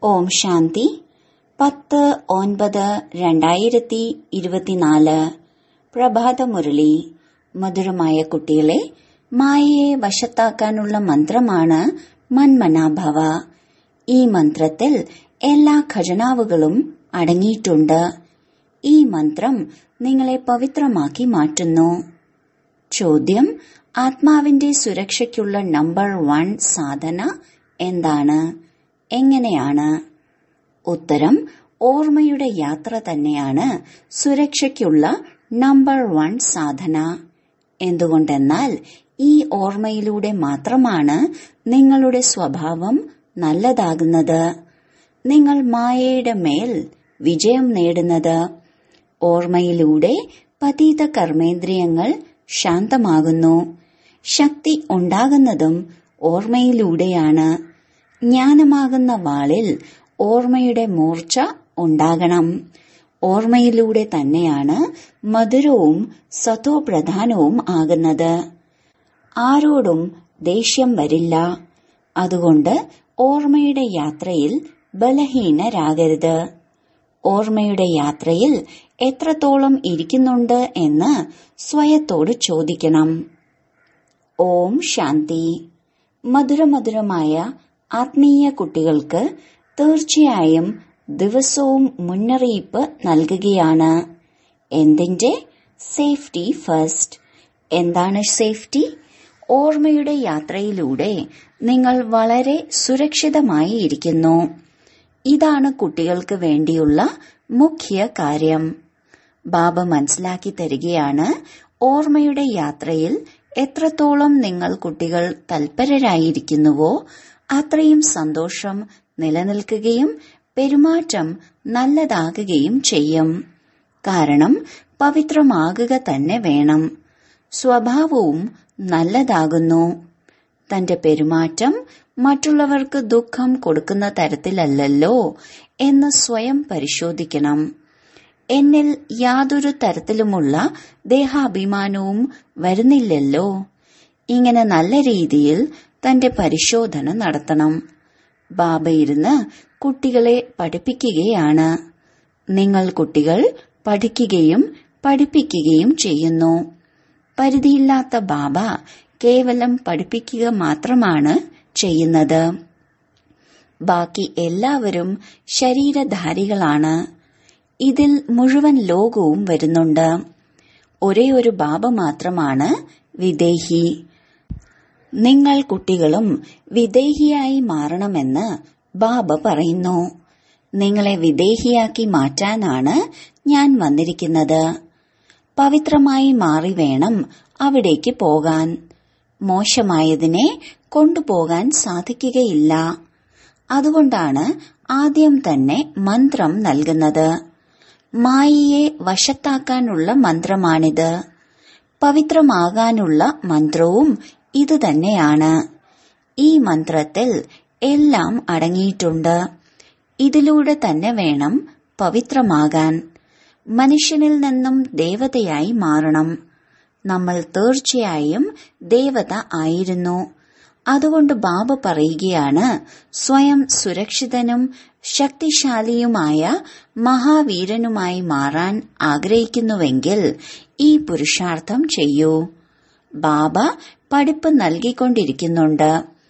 ഓം ശാന്തി പത്ത് ഒൻപത് രണ്ടായിരത്തി ഇരുപത്തിനാല് പ്രഭാതമുരളി മധുരമായ കുട്ടികളെ മായയെ വശത്താക്കാനുള്ള മന്ത്രമാണ് മന്മനാഭവ ഈ മന്ത്രത്തിൽ എല്ലാ ഖജനാവുകളും അടങ്ങിയിട്ടുണ്ട് ഈ മന്ത്രം നിങ്ങളെ പവിത്രമാക്കി മാറ്റുന്നു ചോദ്യം ആത്മാവിന്റെ സുരക്ഷയ്ക്കുള്ള നമ്പർ വൺ സാധന എന്താണ് എങ്ങനെയാണ് ഉത്തരം ഓർമ്മയുടെ യാത്ര തന്നെയാണ് സുരക്ഷയ്ക്കുള്ള നമ്പർ വൺ സാധന എന്തുകൊണ്ടെന്നാൽ ഈ ഓർമ്മയിലൂടെ മാത്രമാണ് നിങ്ങളുടെ സ്വഭാവം നല്ലതാകുന്നത് നിങ്ങൾ മായയുടെ മേൽ വിജയം നേടുന്നത് ഓർമ്മയിലൂടെ പതീത കർമ്മേന്ദ്രിയങ്ങൾ ശാന്തമാകുന്നു ശക്തി ഉണ്ടാകുന്നതും ഓർമ്മയിലൂടെയാണ് ജ്ഞാനമാകുന്ന വാളിൽ ഓർമ്മയുടെ മൂർച്ച ഉണ്ടാകണം ഓർമ്മയിലൂടെ തന്നെയാണ് മധുരവും സതോപ്രധാനവും ആകുന്നത് ആരോടും ദേഷ്യം വരില്ല അതുകൊണ്ട് ഓർമ്മയുടെ യാത്രയിൽ ബലഹീനരാകരുത് ഓർമ്മയുടെ യാത്രയിൽ എത്രത്തോളം ഇരിക്കുന്നുണ്ട് എന്ന് സ്വയത്തോട് ചോദിക്കണം ഓം ശാന്തി മധുരമധുരമായ ആത്മീയ കുട്ടികൾക്ക് തീർച്ചയായും ദിവസവും മുന്നറിയിപ്പ് നൽകുകയാണ് എന്തിന്റെ സേഫ്റ്റി ഫസ്റ്റ് എന്താണ് സേഫ്റ്റി ഓർമ്മയുടെ യാത്രയിലൂടെ നിങ്ങൾ വളരെ സുരക്ഷിതമായി ഇരിക്കുന്നു ഇതാണ് കുട്ടികൾക്ക് വേണ്ടിയുള്ള മുഖ്യ കാര്യം ബാബ മനസ്സിലാക്കി തരികയാണ് ഓർമ്മയുടെ യാത്രയിൽ എത്രത്തോളം നിങ്ങൾ കുട്ടികൾ തൽപരരായിരിക്കുന്നുവോ അത്രയും സന്തോഷം നിലനിൽക്കുകയും പെരുമാറ്റം നല്ലതാകുകയും ചെയ്യും കാരണം പവിത്രമാകുക തന്നെ വേണം സ്വഭാവവും നല്ലതാകുന്നു തന്റെ പെരുമാറ്റം മറ്റുള്ളവർക്ക് ദുഃഖം കൊടുക്കുന്ന തരത്തിലല്ലല്ലോ എന്ന് സ്വയം പരിശോധിക്കണം എന്നിൽ യാതൊരു തരത്തിലുമുള്ള ദേഹാഭിമാനവും വരുന്നില്ലല്ലോ ഇങ്ങനെ നല്ല രീതിയിൽ തന്റെ പരിശോധന നടത്തണം ബാബ ഇരുന്ന് കുട്ടികളെ പഠിപ്പിക്കുകയാണ് നിങ്ങൾ കുട്ടികൾ പഠിക്കുകയും പഠിപ്പിക്കുകയും ചെയ്യുന്നു പരിധിയില്ലാത്ത ബാബ കേവലം പഠിപ്പിക്കുക മാത്രമാണ് ചെയ്യുന്നത് ബാക്കി എല്ലാവരും ശരീരധാരികളാണ് ഇതിൽ മുഴുവൻ ലോകവും വരുന്നുണ്ട് ഒരേ ഒരു ബാബ മാത്രമാണ് വിദേഹി നിങ്ങൾ കുട്ടികളും വിദേഹിയായി മാറണമെന്ന് ബാബ പറയുന്നു നിങ്ങളെ വിദേഹിയാക്കി മാറ്റാനാണ് ഞാൻ വന്നിരിക്കുന്നത് പവിത്രമായി മാറി വേണം അവിടേക്ക് പോകാൻ മോശമായതിനെ കൊണ്ടുപോകാൻ സാധിക്കുകയില്ല അതുകൊണ്ടാണ് ആദ്യം തന്നെ മന്ത്രം നൽകുന്നത് മായയെ വശത്താക്കാനുള്ള മന്ത്രമാണിത് പവിത്രമാകാനുള്ള മന്ത്രവും ഇതുതന്നെയാണ് ഈ മന്ത്രത്തിൽ എല്ലാം അടങ്ങിയിട്ടുണ്ട് ഇതിലൂടെ തന്നെ വേണം പവിത്രമാകാൻ മനുഷ്യനിൽ നിന്നും ദേവതയായി മാറണം നമ്മൾ തീർച്ചയായും ദേവത ആയിരുന്നു അതുകൊണ്ട് ബാബ പറയുകയാണ് സ്വയം സുരക്ഷിതനും ശക്തിശാലിയുമായ മഹാവീരനുമായി മാറാൻ ആഗ്രഹിക്കുന്നുവെങ്കിൽ ഈ പുരുഷാർത്ഥം ചെയ്യൂ ബാബ പഠിപ്പ് നൽകിക്കൊണ്ടിരിക്കുന്നുണ്ട്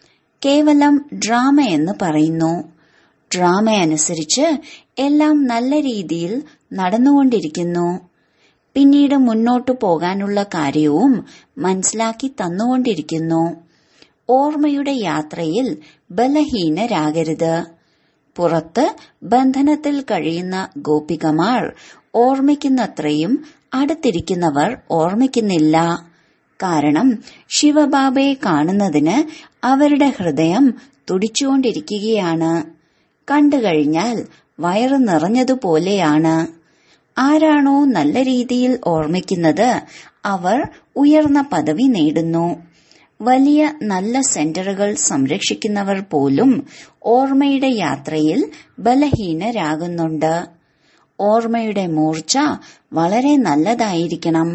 കേവലം ഡ്രാമ എന്ന് പറയുന്നു ഡ്രാമ അനുസരിച്ച് എല്ലാം നല്ല രീതിയിൽ നടന്നുകൊണ്ടിരിക്കുന്നു പിന്നീട് മുന്നോട്ടു പോകാനുള്ള കാര്യവും മനസ്സിലാക്കി തന്നുകൊണ്ടിരിക്കുന്നു ഓർമ്മയുടെ യാത്രയിൽ ബലഹീനരാകരുത് പുറത്ത് ബന്ധനത്തിൽ കഴിയുന്ന ഗോപികമാർ ഓർമ്മിക്കുന്നത്രയും അടുത്തിരിക്കുന്നവർ ഓർമ്മിക്കുന്നില്ല കാരണം ശിവബാബയെ കാണുന്നതിന് അവരുടെ ഹൃദയം തുടിച്ചുകൊണ്ടിരിക്കുകയാണ് കണ്ടുകഴിഞ്ഞാൽ വയറ് നിറഞ്ഞതുപോലെയാണ് ആരാണോ നല്ല രീതിയിൽ ഓർമ്മിക്കുന്നത് അവർ ഉയർന്ന പദവി നേടുന്നു വലിയ നല്ല സെന്ററുകൾ സംരക്ഷിക്കുന്നവർ പോലും ഓർമ്മയുടെ യാത്രയിൽ ബലഹീനരാകുന്നുണ്ട് ഓർമ്മയുടെ മൂർച്ച വളരെ നല്ലതായിരിക്കണം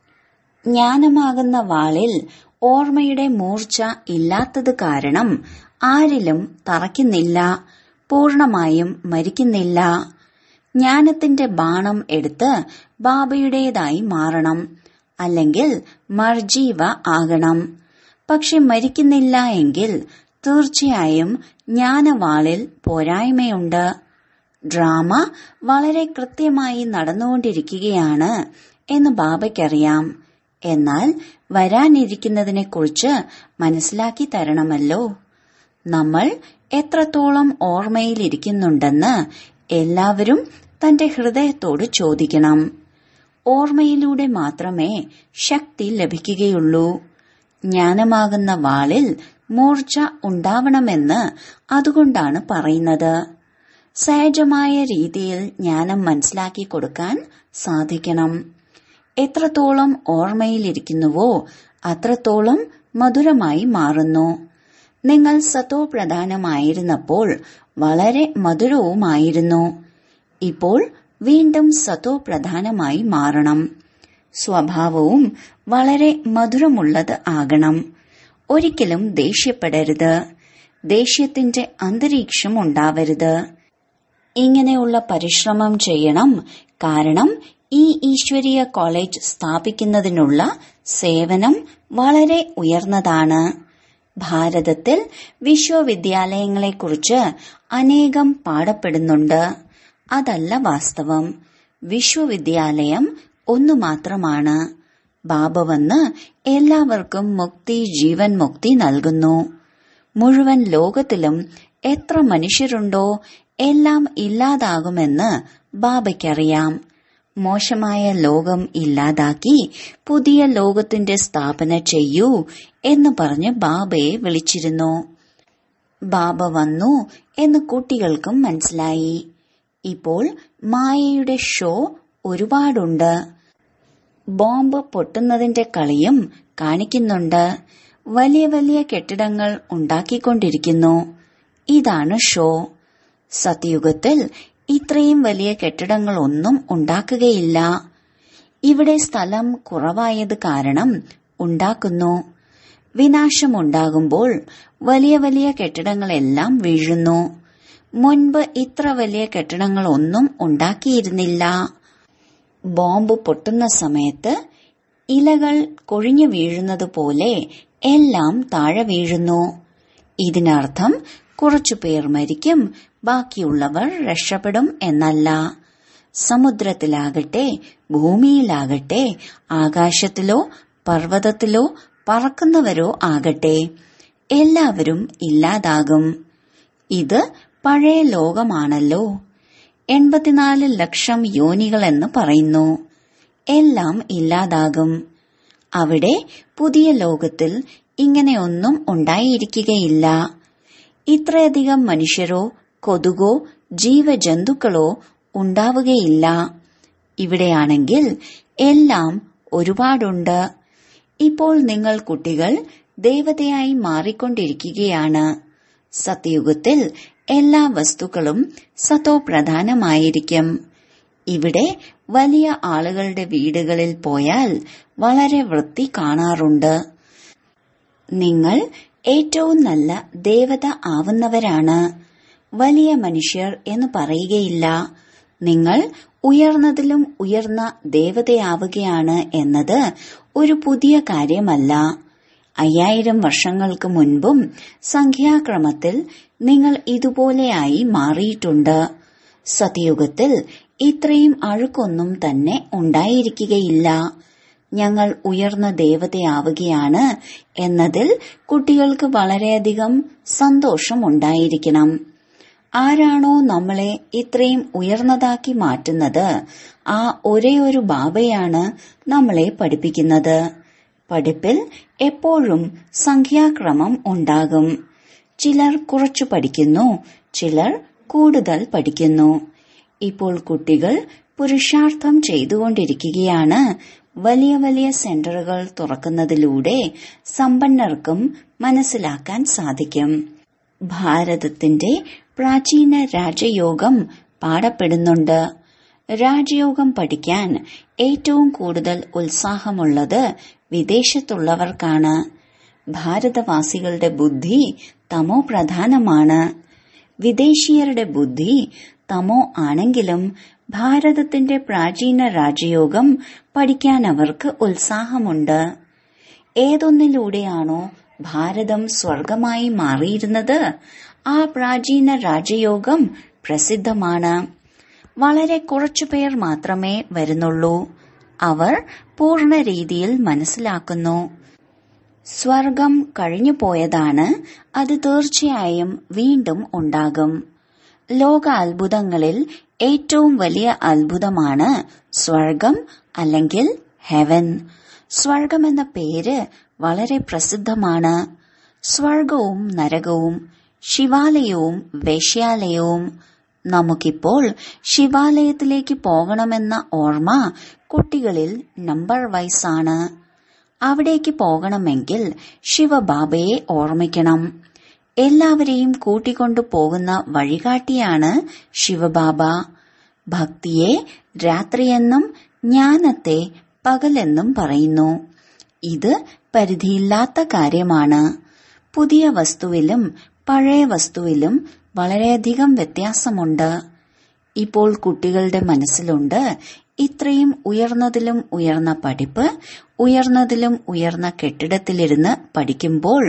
ജ്ഞാനമാകുന്ന വാളിൽ ഓർമ്മയുടെ മൂർച്ച ഇല്ലാത്തത് കാരണം ആരിലും തറയ്ക്കുന്നില്ല പൂർണമായും മരിക്കുന്നില്ല ജ്ഞാനത്തിന്റെ ബാണം എടുത്ത് ബാബയുടേതായി മാറണം അല്ലെങ്കിൽ മർജീവ ആകണം പക്ഷെ മരിക്കുന്നില്ല എങ്കിൽ തീർച്ചയായും ജ്ഞാനവാളിൽ പോരായ്മയുണ്ട് ഡ്രാമ വളരെ കൃത്യമായി നടന്നുകൊണ്ടിരിക്കുകയാണ് എന്ന് ബാബയ്ക്കറിയാം എന്നാൽ വരാനിരിക്കുന്നതിനെക്കുറിച്ച് മനസ്സിലാക്കി തരണമല്ലോ നമ്മൾ എത്രത്തോളം ഓർമ്മയിലിരിക്കുന്നുണ്ടെന്ന് എല്ലാവരും തന്റെ ഹൃദയത്തോട് ചോദിക്കണം ഓർമ്മയിലൂടെ മാത്രമേ ശക്തി ലഭിക്കുകയുള്ളൂ ജ്ഞാനമാകുന്ന വാളിൽ മൂർച്ച ഉണ്ടാവണമെന്ന് അതുകൊണ്ടാണ് പറയുന്നത് സഹജമായ രീതിയിൽ ജ്ഞാനം മനസ്സിലാക്കി കൊടുക്കാൻ സാധിക്കണം എത്രത്തോളം ഓർമ്മയിലിരിക്കുന്നുവോ അത്രത്തോളം മധുരമായി മാറുന്നു നിങ്ങൾ സത്തോ പ്രധാനമായിരുന്നപ്പോൾ വളരെ മധുരവുമായിരുന്നു ഇപ്പോൾ വീണ്ടും സത്തോ പ്രധാനമായി മാറണം സ്വഭാവവും വളരെ മധുരമുള്ളത് ആകണം ഒരിക്കലും ദേഷ്യപ്പെടരുത് ദേഷ്യത്തിന്റെ അന്തരീക്ഷം ഉണ്ടാവരുത് ഇങ്ങനെയുള്ള പരിശ്രമം ചെയ്യണം കാരണം ഈ ഈശ്വരീയ കോളേജ് സ്ഥാപിക്കുന്നതിനുള്ള സേവനം വളരെ ഉയർന്നതാണ് ഭാരതത്തിൽ വിശ്വവിദ്യാലയങ്ങളെക്കുറിച്ച് അനേകം പാടപ്പെടുന്നുണ്ട് അതല്ല വാസ്തവം വിശ്വവിദ്യാലയം ഒന്നു മാത്രമാണ് ബാബ വന്ന് എല്ലാവർക്കും മുക്തി ജീവൻ മുക്തി നൽകുന്നു മുഴുവൻ ലോകത്തിലും എത്ര മനുഷ്യരുണ്ടോ എല്ലാം ഇല്ലാതാകുമെന്ന് ബാബയ്ക്കറിയാം മോശമായ ലോകം ഇല്ലാതാക്കി പുതിയ ലോകത്തിന്റെ സ്ഥാപന ചെയ്യൂ എന്ന് പറഞ്ഞ് ബാബയെ വിളിച്ചിരുന്നു ബാബ വന്നു എന്ന് കുട്ടികൾക്കും മനസ്സിലായി ഇപ്പോൾ മായയുടെ ഷോ ഒരുപാടുണ്ട് ബോംബ് പൊട്ടുന്നതിന്റെ കളിയും കാണിക്കുന്നുണ്ട് വലിയ വലിയ കെട്ടിടങ്ങൾ ഉണ്ടാക്കിക്കൊണ്ടിരിക്കുന്നു ഇതാണ് ഷോ സത്യുഗത്തിൽ ഇത്രയും വലിയ കെട്ടിടങ്ങളൊന്നും ഉണ്ടാക്കുകയില്ല ഇവിടെ സ്ഥലം കുറവായത് കാരണം ഉണ്ടാക്കുന്നു വിനാശമുണ്ടാകുമ്പോൾ വലിയ വലിയ കെട്ടിടങ്ങളെല്ലാം വീഴുന്നു മുൻപ് ഇത്ര വലിയ കെട്ടിടങ്ങളൊന്നും ഉണ്ടാക്കിയിരുന്നില്ല ബോംബ് പൊട്ടുന്ന സമയത്ത് ഇലകൾ കൊഴിഞ്ഞു വീഴുന്നത് പോലെ എല്ലാം താഴെ വീഴുന്നു ഇതിനർത്ഥം കുറച്ചു പേർ മരിക്കും ബാക്കിയുള്ളവർ രക്ഷപ്പെടും എന്നല്ല സമുദ്രത്തിലാകട്ടെ ഭൂമിയിലാകട്ടെ ആകാശത്തിലോ പർവ്വതത്തിലോ പറക്കുന്നവരോ ആകട്ടെ എല്ലാവരും ഇല്ലാതാകും ഇത് പഴയ ലോകമാണല്ലോ എൺപത്തിനാല് ലക്ഷം യോനികളെന്ന് പറയുന്നു എല്ലാം ഇല്ലാതാകും അവിടെ പുതിയ ലോകത്തിൽ ഇങ്ങനെയൊന്നും ഉണ്ടായിരിക്കുകയില്ല ഇത്രയധികം മനുഷ്യരോ കൊതുകോ ജീവജന്തുക്കളോ ഉണ്ടാവുകയില്ല ഇവിടെയാണെങ്കിൽ എല്ലാം ഒരുപാടുണ്ട് ഇപ്പോൾ നിങ്ങൾ കുട്ടികൾ ദേവതയായി മാറിക്കൊണ്ടിരിക്കുകയാണ് സത്യയുഗത്തിൽ എല്ലാ വസ്തുക്കളും സത്തോ പ്രധാനമായിരിക്കും ഇവിടെ വലിയ ആളുകളുടെ വീടുകളിൽ പോയാൽ വളരെ വൃത്തി കാണാറുണ്ട് നിങ്ങൾ ഏറ്റവും നല്ല ദേവത ആവുന്നവരാണ് വലിയ മനുഷ്യർ എന്ന് പറയുകയില്ല നിങ്ങൾ ഉയർന്നതിലും ഉയർന്ന ദേവതയാവുകയാണ് എന്നത് ഒരു പുതിയ കാര്യമല്ല അയ്യായിരം വർഷങ്ങൾക്ക് മുൻപും സംഖ്യാക്രമത്തിൽ നിങ്ങൾ ഇതുപോലെയായി മാറിയിട്ടുണ്ട് സതയുഗത്തിൽ ഇത്രയും അഴുക്കൊന്നും തന്നെ ഉണ്ടായിരിക്കുകയില്ല ഞങ്ങൾ ഉയർന്ന ദേവതയാവുകയാണ് എന്നതിൽ കുട്ടികൾക്ക് വളരെയധികം സന്തോഷമുണ്ടായിരിക്കണം ആരാണോ നമ്മളെ ഇത്രയും ഉയർന്നതാക്കി മാറ്റുന്നത് ആ ഒരേ ഒരു ബാബയാണ് നമ്മളെ പഠിപ്പിക്കുന്നത് പഠിപ്പിൽ എപ്പോഴും സംഖ്യാക്രമം ഉണ്ടാകും ചിലർ കുറച്ചു പഠിക്കുന്നു ചിലർ കൂടുതൽ പഠിക്കുന്നു ഇപ്പോൾ കുട്ടികൾ പുരുഷാർത്ഥം ചെയ്തുകൊണ്ടിരിക്കുകയാണ് വലിയ വലിയ സെന്ററുകൾ തുറക്കുന്നതിലൂടെ സമ്പന്നർക്കും മനസ്സിലാക്കാൻ സാധിക്കും ഭാരതത്തിന്റെ പ്രാചീന രാജയോഗം പാടപ്പെടുന്നുണ്ട് രാജയോഗം പഠിക്കാൻ ഏറ്റവും കൂടുതൽ ഉത്സാഹമുള്ളത് വിദേശത്തുള്ളവർക്കാണ് ഭാരതവാസികളുടെ ബുദ്ധി തമോ പ്രധാനമാണ് വിദേശീയരുടെ ബുദ്ധി തമോ ആണെങ്കിലും ഭാരതത്തിന്റെ പ്രാചീന രാജയോഗം പഠിക്കാൻ അവർക്ക് ഉത്സാഹമുണ്ട് ഏതൊന്നിലൂടെയാണോ ഭാരതം സ്വർഗമായി മാറിയിരുന്നത് ആ പ്രാചീന രാജയോഗം പ്രസിദ്ധമാണ് വളരെ കുറച്ചുപേർ മാത്രമേ വരുന്നുള്ളൂ അവർ പൂർണ്ണ രീതിയിൽ മനസ്സിലാക്കുന്നു സ്വർഗം കഴിഞ്ഞു പോയതാണ് അത് തീർച്ചയായും വീണ്ടും ഉണ്ടാകും ലോക അത്ഭുതങ്ങളിൽ ഏറ്റവും വലിയ അത്ഭുതമാണ് സ്വർഗം അല്ലെങ്കിൽ ഹെവൻ സ്വർഗം എന്ന പേര് വളരെ പ്രസിദ്ധമാണ് സ്വർഗവും നരകവും ശിവാലയവും വേശ്യാലയവും നമുക്കിപ്പോൾ ശിവാലയത്തിലേക്ക് പോകണമെന്ന ഓർമ്മ കുട്ടികളിൽ നമ്പർ വൈസാണ് അവിടേക്ക് പോകണമെങ്കിൽ ശിവബാബയെ ഓർമ്മിക്കണം എല്ലാവരെയും കൂട്ടിക്കൊണ്ടു പോകുന്ന വഴികാട്ടിയാണ് ശിവബാബ ഭക്തിയെ രാത്രിയെന്നും ജ്ഞാനത്തെ പകലെന്നും പറയുന്നു ഇത് പരിധിയില്ലാത്ത കാര്യമാണ് പുതിയ വസ്തുവിലും പഴയ വസ്തുവിലും വളരെയധികം വ്യത്യാസമുണ്ട് ഇപ്പോൾ കുട്ടികളുടെ മനസ്സിലുണ്ട് ഇത്രയും ഉയർന്നതിലും ഉയർന്ന പഠിപ്പ് ഉയർന്നതിലും ഉയർന്ന കെട്ടിടത്തിലിരുന്ന് പഠിക്കുമ്പോൾ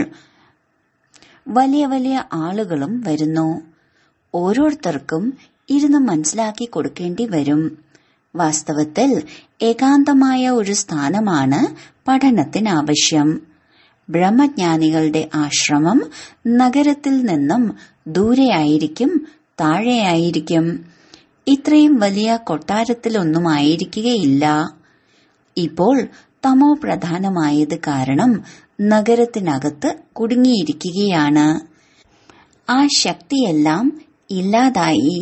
വലിയ വലിയ ആളുകളും വരുന്നു ഓരോരുത്തർക്കും ഇരുന്ന് മനസ്സിലാക്കി കൊടുക്കേണ്ടി വരും വാസ്തവത്തിൽ ഏകാന്തമായ ഒരു സ്ഥാനമാണ് പഠനത്തിനാവശ്യം ബ്രഹ്മജ്ഞാനികളുടെ ആശ്രമം നഗരത്തിൽ നിന്നും ദൂരെയായിരിക്കും താഴെയായിരിക്കും ഇത്രയും വലിയ കൊട്ടാരത്തിലൊന്നും ആയിരിക്കുകയില്ല ഇപ്പോൾ തമോ പ്രധാനമായത് കാരണം നഗരത്തിനകത്ത് കുടുങ്ങിയിരിക്കുകയാണ് ആ ശക്തിയെല്ലാം ഇല്ലാതായി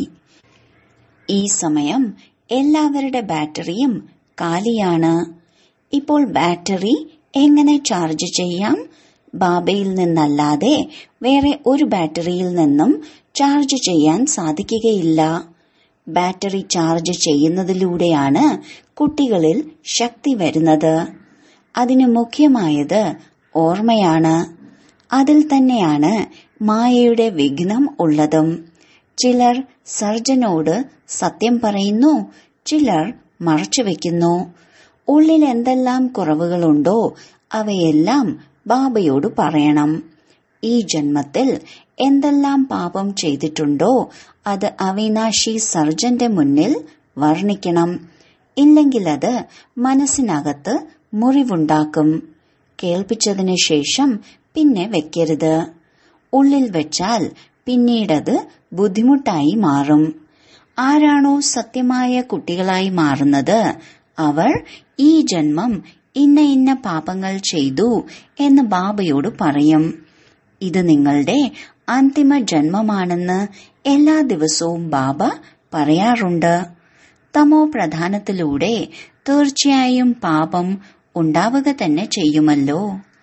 ഈ സമയം എല്ലാവരുടെ ബാറ്ററിയും കാലിയാണ് ഇപ്പോൾ ബാറ്ററി എങ്ങനെ ചാർജ് ചെയ്യാം ബാബയിൽ നിന്നല്ലാതെ വേറെ ഒരു ബാറ്ററിയിൽ നിന്നും ചാർജ് ചെയ്യാൻ സാധിക്കുകയില്ല ബാറ്ററി ചാർജ് ചെയ്യുന്നതിലൂടെയാണ് കുട്ടികളിൽ ശക്തി വരുന്നത് അതിന് മുഖ്യമായത് ഓർമ്മയാണ് അതിൽ തന്നെയാണ് മായയുടെ വിഘ്നം ഉള്ളതും ചിലർ സർജനോട് സത്യം പറയുന്നു ചിലർ മറച്ചുവെക്കുന്നു ഉള്ളിൽ എന്തെല്ലാം കുറവുകളുണ്ടോ അവയെല്ലാം ബാബയോട് പറയണം ഈ ജന്മത്തിൽ എന്തെല്ലാം പാപം ചെയ്തിട്ടുണ്ടോ അത് അവിനാശി സർജന്റെ മുന്നിൽ വർണ്ണിക്കണം ഇല്ലെങ്കിൽ അത് മനസ്സിനകത്ത് മുറിവുണ്ടാക്കും കേൾപ്പിച്ചതിനു ശേഷം പിന്നെ വെക്കരുത് ഉള്ളിൽ വെച്ചാൽ പിന്നീടത് ബുദ്ധിമുട്ടായി മാറും ആരാണോ സത്യമായ കുട്ടികളായി മാറുന്നത് അവർ ഈ ജന്മം ഇന്ന ഇന്ന പാപങ്ങൾ ചെയ്തു എന്ന് ബാബയോട് പറയും ഇത് നിങ്ങളുടെ അന്തിമ ജന്മമാണെന്ന് എല്ലാ ദിവസവും ബാബ പറയാറുണ്ട് തമോ പ്രധാനത്തിലൂടെ തീർച്ചയായും പാപം ഉണ്ടാവുക തന്നെ ചെയ്യുമല്ലോ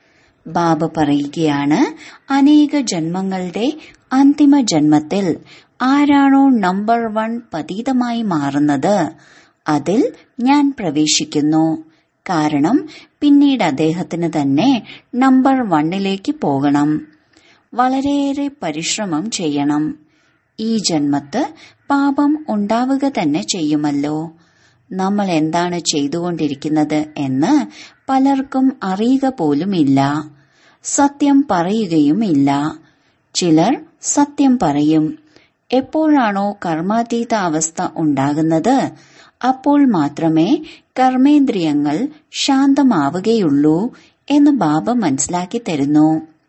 ബാബ പറയുകയാണ് അനേക ജന്മങ്ങളുടെ അന്തിമ ജന്മത്തിൽ ആരാണോ നമ്പർ വൺ പതീതമായി മാറുന്നത് അതിൽ ഞാൻ പ്രവേശിക്കുന്നു കാരണം പിന്നീട് അദ്ദേഹത്തിന് തന്നെ നമ്പർ വണ്ണിലേക്ക് പോകണം വളരെയേറെ പരിശ്രമം ചെയ്യണം ഈ ജന്മത്ത് പാപം ഉണ്ടാവുക തന്നെ ചെയ്യുമല്ലോ നമ്മൾ എന്താണ് ചെയ്തുകൊണ്ടിരിക്കുന്നത് എന്ന് പലർക്കും അറിയുക പോലുമില്ല സത്യം പറയുകയുമില്ല ചിലർ സത്യം പറയും എപ്പോഴാണോ കർമാതീത അവസ്ഥ ഉണ്ടാകുന്നത് അപ്പോൾ മാത്രമേ കർമ്മേന്ദ്രിയങ്ങൾ ശാന്തമാവുകയുള്ളൂ എന്ന് ബാബ മനസ്സിലാക്കി തരുന്നു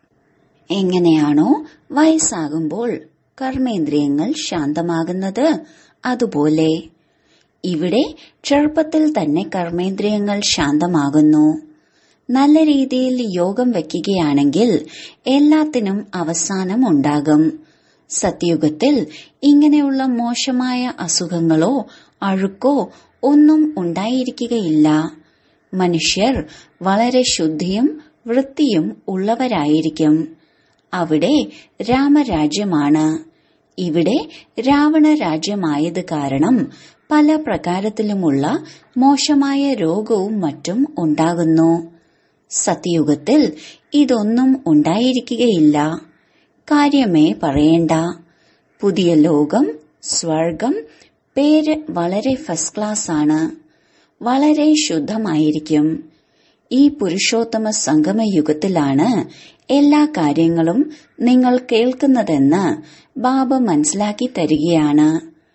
എങ്ങനെയാണോ വയസ്സാകുമ്പോൾ കർമ്മേന്ദ്രിയങ്ങൾ ശാന്തമാകുന്നത് അതുപോലെ ഇവിടെ ചെറുപ്പത്തിൽ തന്നെ കർമ്മേന്ദ്രിയങ്ങൾ ശാന്തമാകുന്നു നല്ല രീതിയിൽ യോഗം വയ്ക്കുകയാണെങ്കിൽ എല്ലാത്തിനും അവസാനം ഉണ്ടാകും സത്യയുഗത്തിൽ ഇങ്ങനെയുള്ള മോശമായ അസുഖങ്ങളോ അഴുക്കോ ഒന്നും ഉണ്ടായിരിക്കുകയില്ല മനുഷ്യർ വളരെ ശുദ്ധിയും വൃത്തിയും ഉള്ളവരായിരിക്കും അവിടെ രാമരാജ്യമാണ് ഇവിടെ രാവണ രാജ്യമായത് കാരണം പല പ്രകാരത്തിലുമുള്ള മോശമായ രോഗവും മറ്റും ഉണ്ടാകുന്നു സത്യയുഗത്തിൽ ഇതൊന്നും ഉണ്ടായിരിക്കുകയില്ല കാര്യമേ പറയേണ്ട പുതിയ ലോകം സ്വർഗം പേര് വളരെ ഫസ്റ്റ് ക്ലാസ് ആണ് വളരെ ശുദ്ധമായിരിക്കും ഈ പുരുഷോത്തമ സംഗമയുഗത്തിലാണ് എല്ലാ കാര്യങ്ങളും നിങ്ങൾ കേൾക്കുന്നതെന്ന് ബാബ മനസ്സിലാക്കി തരികയാണ്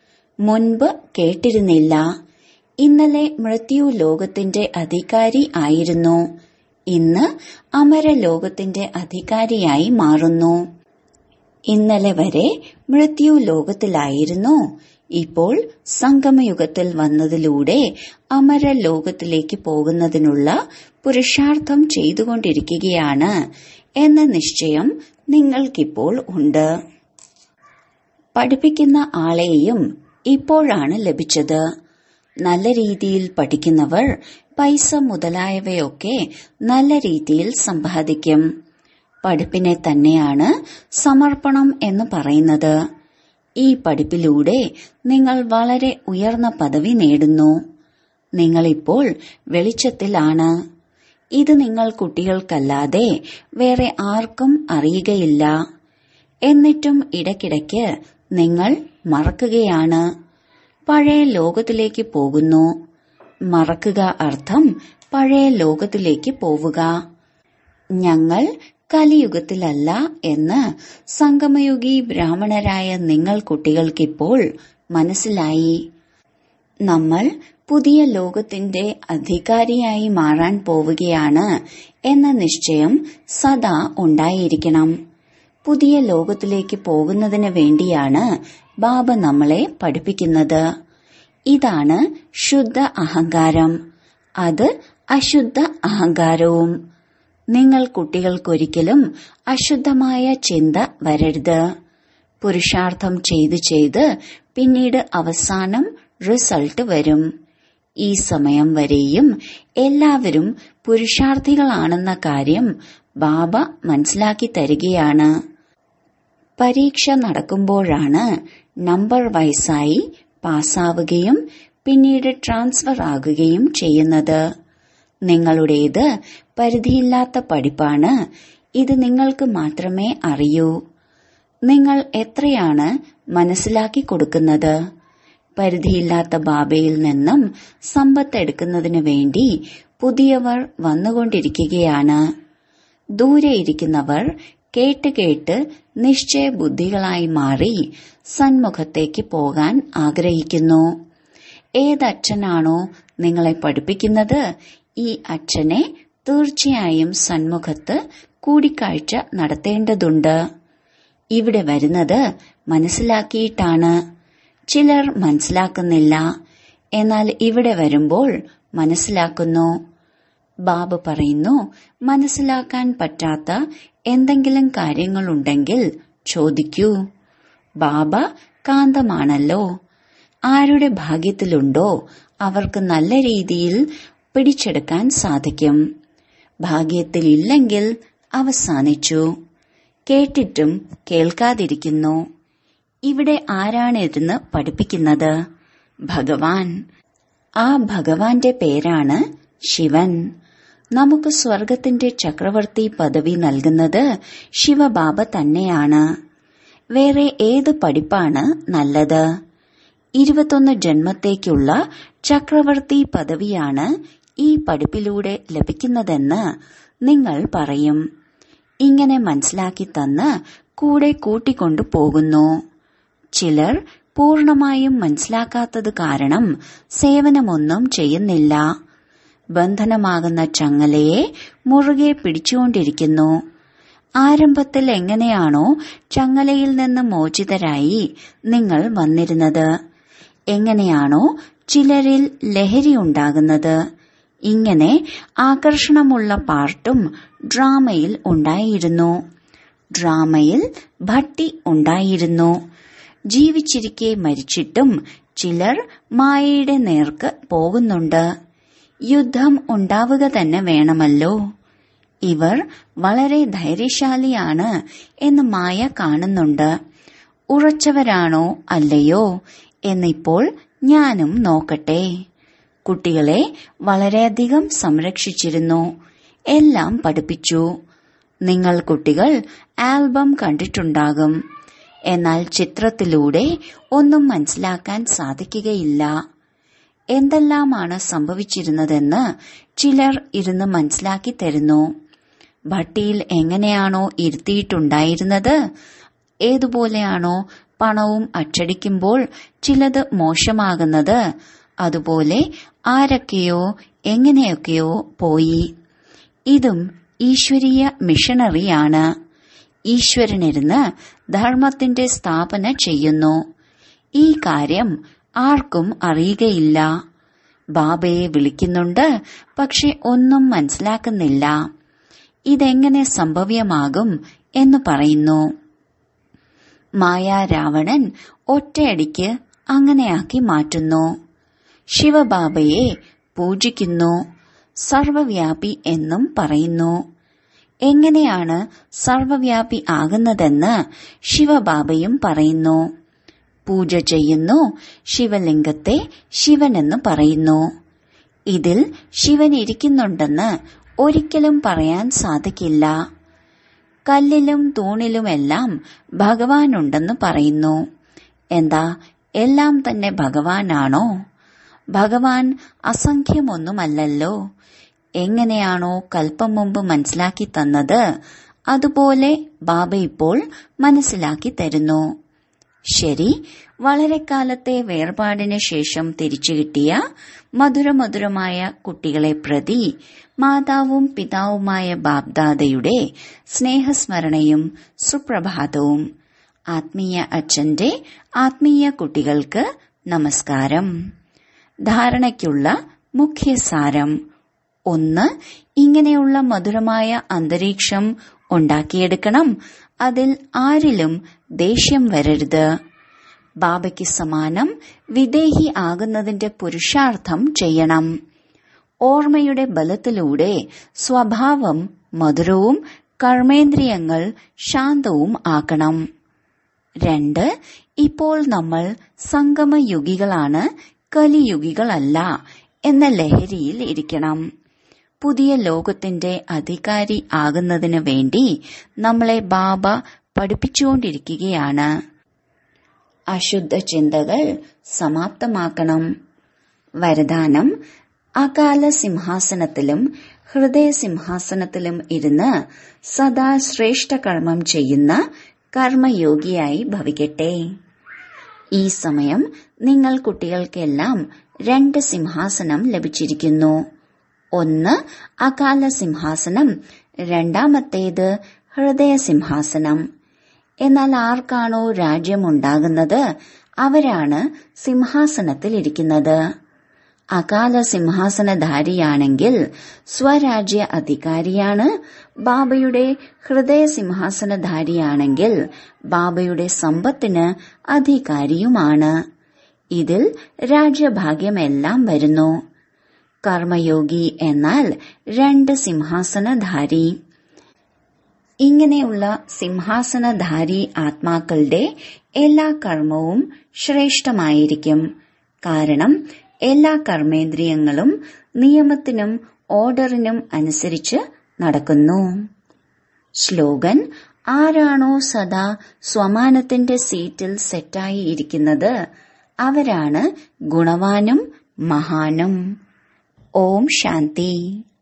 മുൻപ് കേട്ടിരുന്നില്ല ഇന്നലെ മൃത്യു ലോകത്തിന്റെ അധികാരി ആയിരുന്നു ഇന്ന് അമരലോകത്തിന്റെ അധികാരിയായി മാറുന്നു ഇന്നലെ വരെ മൃത്യു ലോകത്തിലായിരുന്നു ഇപ്പോൾ സംഗമയുഗത്തിൽ വന്നതിലൂടെ അമരലോകത്തിലേക്ക് പോകുന്നതിനുള്ള പുരുഷാർത്ഥം ചെയ്തുകൊണ്ടിരിക്കുകയാണ് എന്ന നിശ്ചയം നിങ്ങൾക്കിപ്പോൾ ഉണ്ട് പഠിപ്പിക്കുന്ന ആളെയും ഇപ്പോഴാണ് ലഭിച്ചത് നല്ല രീതിയിൽ പഠിക്കുന്നവർ പൈസ മുതലായവയൊക്കെ നല്ല രീതിയിൽ സമ്പാദിക്കും പഠിപ്പിനെ തന്നെയാണ് സമർപ്പണം എന്ന് പറയുന്നത് ഈ പഠിപ്പിലൂടെ നിങ്ങൾ വളരെ ഉയർന്ന പദവി നേടുന്നു നിങ്ങളിപ്പോൾ വെളിച്ചത്തിലാണ് ഇത് നിങ്ങൾ കുട്ടികൾക്കല്ലാതെ വേറെ ആർക്കും അറിയുകയില്ല എന്നിട്ടും ഇടയ്ക്കിടയ്ക്ക് നിങ്ങൾ മറക്കുകയാണ് പഴയ ലോകത്തിലേക്ക് പോകുന്നു മറക്കുക അർത്ഥം പഴയ ലോകത്തിലേക്ക് പോവുക ഞങ്ങൾ കലിയുഗത്തിലല്ല എന്ന് സംഗമയുഗി ബ്രാഹ്മണരായ നിങ്ങൾ കുട്ടികൾക്കിപ്പോൾ മനസ്സിലായി നമ്മൾ പുതിയ ലോകത്തിന്റെ അധികാരിയായി മാറാൻ പോവുകയാണ് എന്ന നിശ്ചയം സദാ ഉണ്ടായിരിക്കണം പുതിയ ലോകത്തിലേക്ക് പോകുന്നതിന് വേണ്ടിയാണ് ബാബ നമ്മളെ പഠിപ്പിക്കുന്നത് ഇതാണ് ശുദ്ധ അഹങ്കാരം അത് അശുദ്ധ അഹങ്കാരവും നിങ്ങൾ കുട്ടികൾക്കൊരിക്കലും അശുദ്ധമായ ചിന്ത വരരുത് പുരുഷാർത്ഥം ചെയ്ത് ചെയ്ത് പിന്നീട് അവസാനം റിസൾട്ട് വരും ഈ സമയം വരെയും എല്ലാവരും പുരുഷാർത്ഥികളാണെന്ന കാര്യം ബാബ മനസ്സിലാക്കി തരികയാണ് പരീക്ഷ നടക്കുമ്പോഴാണ് നമ്പർ വയസ്സായി പാസ്സാവുകയും പിന്നീട് ട്രാൻസ്ഫർ ആകുകയും ചെയ്യുന്നത് നിങ്ങളുടേത് പരിധിയില്ലാത്ത പഠിപ്പാണ് ഇത് നിങ്ങൾക്ക് മാത്രമേ അറിയൂ നിങ്ങൾ എത്രയാണ് മനസ്സിലാക്കി കൊടുക്കുന്നത് പരിധിയില്ലാത്ത ബാബയിൽ നിന്നും സമ്പത്ത് എടുക്കുന്നതിനു വേണ്ടി പുതിയവർ വന്നുകൊണ്ടിരിക്കുകയാണ് ദൂരെ ഇരിക്കുന്നവർ കേട്ട് കേട്ട് നിശ്ചയബുദ്ധികളായി മാറി സന്മുഖത്തേക്ക് പോകാൻ ആഗ്രഹിക്കുന്നു ഏതച്ഛനാണോ നിങ്ങളെ പഠിപ്പിക്കുന്നത് ഈ അച്ഛനെ തീർച്ചയായും സന്മുഖത്ത് കൂടിക്കാഴ്ച നടത്തേണ്ടതുണ്ട് ഇവിടെ വരുന്നത് മനസ്സിലാക്കിയിട്ടാണ് ചിലർ മനസ്സിലാക്കുന്നില്ല എന്നാൽ ഇവിടെ വരുമ്പോൾ മനസ്സിലാക്കുന്നു ബാബ പറയുന്നു മനസ്സിലാക്കാൻ പറ്റാത്ത എന്തെങ്കിലും കാര്യങ്ങളുണ്ടെങ്കിൽ ചോദിക്കൂ ബാബ കാന്തമാണല്ലോ ആരുടെ ഭാഗ്യത്തിലുണ്ടോ അവർക്ക് നല്ല രീതിയിൽ പിടിച്ചെടുക്കാൻ സാധിക്കും ഭാഗ്യത്തിലില്ലെങ്കിൽ അവസാനിച്ചു കേട്ടിട്ടും കേൾക്കാതിരിക്കുന്നു ഇവിടെ ആരാണിരുന്ന് പഠിപ്പിക്കുന്നത് ഭഗവാൻ ആ ഭഗവാന്റെ പേരാണ് ശിവൻ നമുക്ക് സ്വർഗത്തിന്റെ ചക്രവർത്തി പദവി നൽകുന്നത് ശിവബാബ തന്നെയാണ് വേറെ ഏത് പഠിപ്പാണ് നല്ലത് ഇരുപത്തൊന്ന് ജന്മത്തേക്കുള്ള ചക്രവർത്തി പദവിയാണ് ഈ പഠിപ്പിലൂടെ ലഭിക്കുന്നതെന്ന് നിങ്ങൾ പറയും ഇങ്ങനെ മനസ്സിലാക്കി തന്ന് കൂടെ കൂട്ടിക്കൊണ്ടു പോകുന്നു ചിലർ പൂർണമായും മനസ്സിലാക്കാത്തത് കാരണം സേവനമൊന്നും ചെയ്യുന്നില്ല ബന്ധനമാകുന്ന ചങ്ങലയെ മുറുകെ പിടിച്ചുകൊണ്ടിരിക്കുന്നു ആരംഭത്തിൽ എങ്ങനെയാണോ ചങ്ങലയിൽ നിന്ന് മോചിതരായി നിങ്ങൾ വന്നിരുന്നത് എങ്ങനെയാണോ ചിലരിൽ ലഹരി ഉണ്ടാകുന്നത് ഇങ്ങനെ ആകർഷണമുള്ള പാർട്ടും ഡ്രാമയിൽ ഉണ്ടായിരുന്നു ഡ്രാമയിൽ ഭട്ടി ഉണ്ടായിരുന്നു ജീവിച്ചിരിക്കെ മരിച്ചിട്ടും ചിലർ മായയുടെ നേർക്ക് പോകുന്നുണ്ട് യുദ്ധം ഉണ്ടാവുക തന്നെ വേണമല്ലോ ഇവർ വളരെ ധൈര്യശാലിയാണ് എന്ന് മായ കാണുന്നുണ്ട് ഉറച്ചവരാണോ അല്ലയോ എന്നിപ്പോൾ ഞാനും നോക്കട്ടെ കുട്ടികളെ വളരെയധികം സംരക്ഷിച്ചിരുന്നു എല്ലാം പഠിപ്പിച്ചു നിങ്ങൾ കുട്ടികൾ ആൽബം കണ്ടിട്ടുണ്ടാകും എന്നാൽ ചിത്രത്തിലൂടെ ഒന്നും മനസ്സിലാക്കാൻ സാധിക്കുകയില്ല എന്തെല്ലാമാണ് സംഭവിച്ചിരുന്നതെന്ന് ചിലർ ഇരുന്ന് മനസ്സിലാക്കി തരുന്നു ഭട്ടിയിൽ എങ്ങനെയാണോ ഇരുത്തിയിട്ടുണ്ടായിരുന്നത് ഏതുപോലെയാണോ പണവും അച്ചടിക്കുമ്പോൾ ചിലത് മോശമാകുന്നത് അതുപോലെ ആരൊക്കെയോ എങ്ങനെയൊക്കെയോ പോയി ഇതും ഈശ്വരീയ മിഷണറിയാണ് ഈശ്വരനിരുന്ന് ധർമ്മത്തിന്റെ സ്ഥാപന ചെയ്യുന്നു ഈ കാര്യം ആർക്കും അറിയുകയില്ല ബാബയെ വിളിക്കുന്നുണ്ട് പക്ഷെ ഒന്നും മനസ്സിലാക്കുന്നില്ല ഇതെങ്ങനെ സംഭവ്യമാകും എന്ന് പറയുന്നു മായ രാവണൻ ഒറ്റയടിക്ക് അങ്ങനെയാക്കി മാറ്റുന്നു ശിവബാബയെ പൂജിക്കുന്നു സർവവ്യാപി എന്നും പറയുന്നു എങ്ങനെയാണ് സർവവ്യാപി ആകുന്നതെന്ന് ശിവബാബയും പറയുന്നു പൂജ ചെയ്യുന്നു ശിവലിംഗത്തെ ശിവനെന്ന് പറയുന്നു ഇതിൽ ശിവൻ ഇരിക്കുന്നുണ്ടെന്ന് ഒരിക്കലും പറയാൻ സാധിക്കില്ല കല്ലിലും തൂണിലുമെല്ലാം ഭഗവാനുണ്ടെന്ന് പറയുന്നു എന്താ എല്ലാം തന്നെ ഭഗവാനാണോ ഭഗവാൻ അസംഖ്യമൊന്നുമല്ലല്ലോ എങ്ങനെയാണോ കൽപ്പം മുമ്പ് മനസ്സിലാക്കി തന്നത് അതുപോലെ ബാബ ഇപ്പോൾ മനസ്സിലാക്കി തരുന്നു ശരി വളരെ കാലത്തെ വേർപാടിന് ശേഷം തിരിച്ചു കിട്ടിയ മധുരമധുരമായ കുട്ടികളെ പ്രതി മാതാവും പിതാവുമായ ബാബ്ദാദയുടെ സ്നേഹസ്മരണയും സുപ്രഭാതവും ആത്മീയ അച്ഛന്റെ ആത്മീയ കുട്ടികൾക്ക് നമസ്കാരം ധാരണയ്ക്കുള്ള മുഖ്യസാരം ഒന്ന് ഇങ്ങനെയുള്ള മധുരമായ അന്തരീക്ഷം ഉണ്ടാക്കിയെടുക്കണം അതിൽ ആരിലും ദേഷ്യം വരരുത് ബാബയ്ക്ക് സമാനം വിദേഹി ആകുന്നതിന്റെ പുരുഷാർത്ഥം ചെയ്യണം ഓർമ്മയുടെ ബലത്തിലൂടെ സ്വഭാവം മധുരവും കർമ്മേന്ദ്രിയങ്ങൾ ശാന്തവും ആക്കണം രണ്ട് ഇപ്പോൾ നമ്മൾ സംഗമയുഗികളാണ് കലിയുഗികളല്ല എന്ന ലഹരിയിൽ ഇരിക്കണം പുതിയ ലോകത്തിന്റെ അധികാരി ആകുന്നതിന് വേണ്ടി നമ്മളെ ബാബ പഠിപ്പിച്ചുകൊണ്ടിരിക്കുകയാണ് അശുദ്ധ ചിന്തകൾ സമാപ്തമാക്കണം വരദാനം അകാല സിംഹാസനത്തിലും ഹൃദയ സിംഹാസനത്തിലും ഇരുന്ന് സദാ ശ്രേഷ്ഠ കർമ്മം ചെയ്യുന്ന കർമ്മയോഗിയായി ഭവിക്കട്ടെ ഈ സമയം നിങ്ങൾ കുട്ടികൾക്കെല്ലാം രണ്ട് സിംഹാസനം ലഭിച്ചിരിക്കുന്നു ഒന്ന് അകാല സിംഹാസനം രണ്ടാമത്തേത് ഹൃദയ സിംഹാസനം എന്നാൽ ആർക്കാണോ രാജ്യമുണ്ടാകുന്നത് അവരാണ് സിംഹാസനത്തിലിരിക്കുന്നത് അകാല സിംഹാസനധാരിയാണെങ്കിൽ സ്വരാജ്യ അധികാരിയാണ് ബാബയുടെ ഹൃദയ സിംഹാസനധാരിയാണെങ്കിൽ ബാബയുടെ സമ്പത്തിന് അധികാരിയുമാണ് ഇതിൽ രാജ്യഭാഗ്യമെല്ലാം വരുന്നു കർമ്മയോഗി എന്നാൽ രണ്ട് സിംഹാസനധാരി ഇങ്ങനെയുള്ള സിംഹാസനധാരി ആത്മാക്കളുടെ എല്ലാ കർമ്മവും ശ്രേഷ്ഠമായിരിക്കും കാരണം എല്ലാ കർമ്മേന്ദ്രിയങ്ങളും നിയമത്തിനും ഓർഡറിനും അനുസരിച്ച് നടക്കുന്നു സ്ലോഗൻ ആരാണോ സദാ സ്വമാനത്തിന്റെ സീറ്റിൽ സെറ്റായി ഇരിക്കുന്നത് അവരാണ് ഗുണവാനും മഹാനും ഓം ശാന്തി